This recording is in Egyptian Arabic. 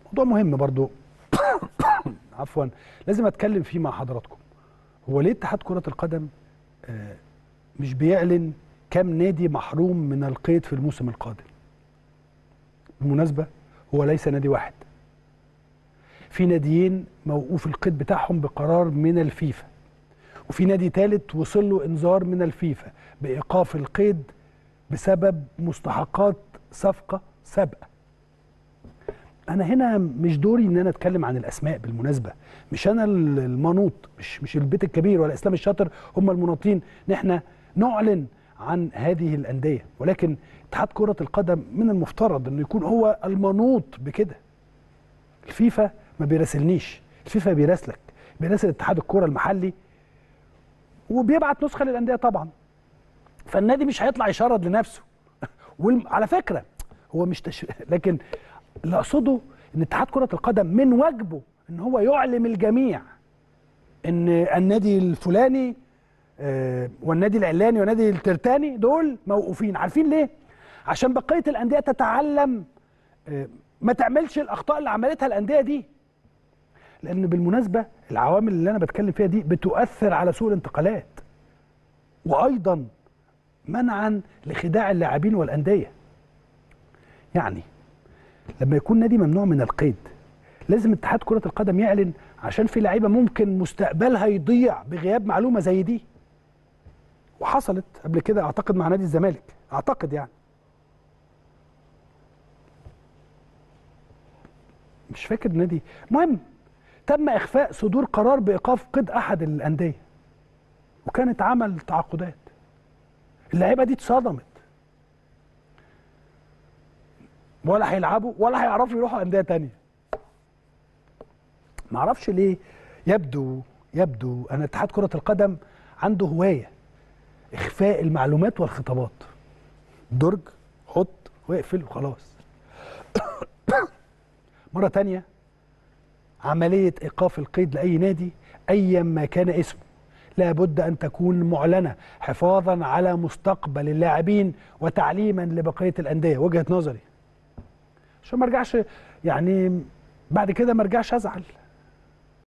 موضوع مهم برضو عفوا لازم اتكلم فيه مع حضراتكم هو ليه اتحاد كره القدم آه، مش بيعلن كم نادي محروم من القيد في الموسم القادم بالمناسبه هو ليس نادي واحد في ناديين موقوف القيد بتاعهم بقرار من الفيفا وفي نادي ثالث وصل له انذار من الفيفا بايقاف القيد بسبب مستحقات صفقه سابقه انا هنا مش دوري ان انا اتكلم عن الاسماء بالمناسبه مش انا المنوط مش مش البيت الكبير ولا اسلام الشاطر هم المناطين ان احنا نعلن عن هذه الانديه ولكن اتحاد كره القدم من المفترض انه يكون هو المنوط بكده الفيفا ما بيراسلنيش الفيفا بيراسلك بيراسل اتحاد الكره المحلي وبيبعت نسخه للانديه طبعا فالنادي مش هيطلع يشرد لنفسه وعلى فكره هو مش تش... لكن اللي اقصده ان اتحاد كره القدم من واجبه ان هو يعلم الجميع ان النادي الفلاني آه، والنادي العلاني والنادي الترتاني دول موقوفين عارفين ليه عشان بقيه الانديه تتعلم آه، ما تعملش الاخطاء اللي عملتها الانديه دي لان بالمناسبه العوامل اللي انا بتكلم فيها دي بتؤثر على سوق الانتقالات وايضا منعا لخداع اللاعبين والانديه يعني لما يكون نادي ممنوع من القيد لازم اتحاد كره القدم يعلن عشان في لعيبه ممكن مستقبلها يضيع بغياب معلومه زي دي وحصلت قبل كده اعتقد مع نادي الزمالك اعتقد يعني مش فاكر نادي المهم تم اخفاء صدور قرار بايقاف قيد احد الانديه وكانت عمل تعاقدات اللعيبه دي اتصدمت ولا هيلعبوا ولا هيعرفوا يروحوا انديه تانية معرفش ليه يبدو يبدو ان اتحاد كره القدم عنده هوايه اخفاء المعلومات والخطابات درج حط واقفل وخلاص مره تانية عمليه ايقاف القيد لاي نادي ايا ما كان اسمه لابد ان تكون معلنه حفاظا على مستقبل اللاعبين وتعليما لبقيه الانديه وجهه نظري عشان ما ارجعش يعني بعد كده ما ارجعش ازعل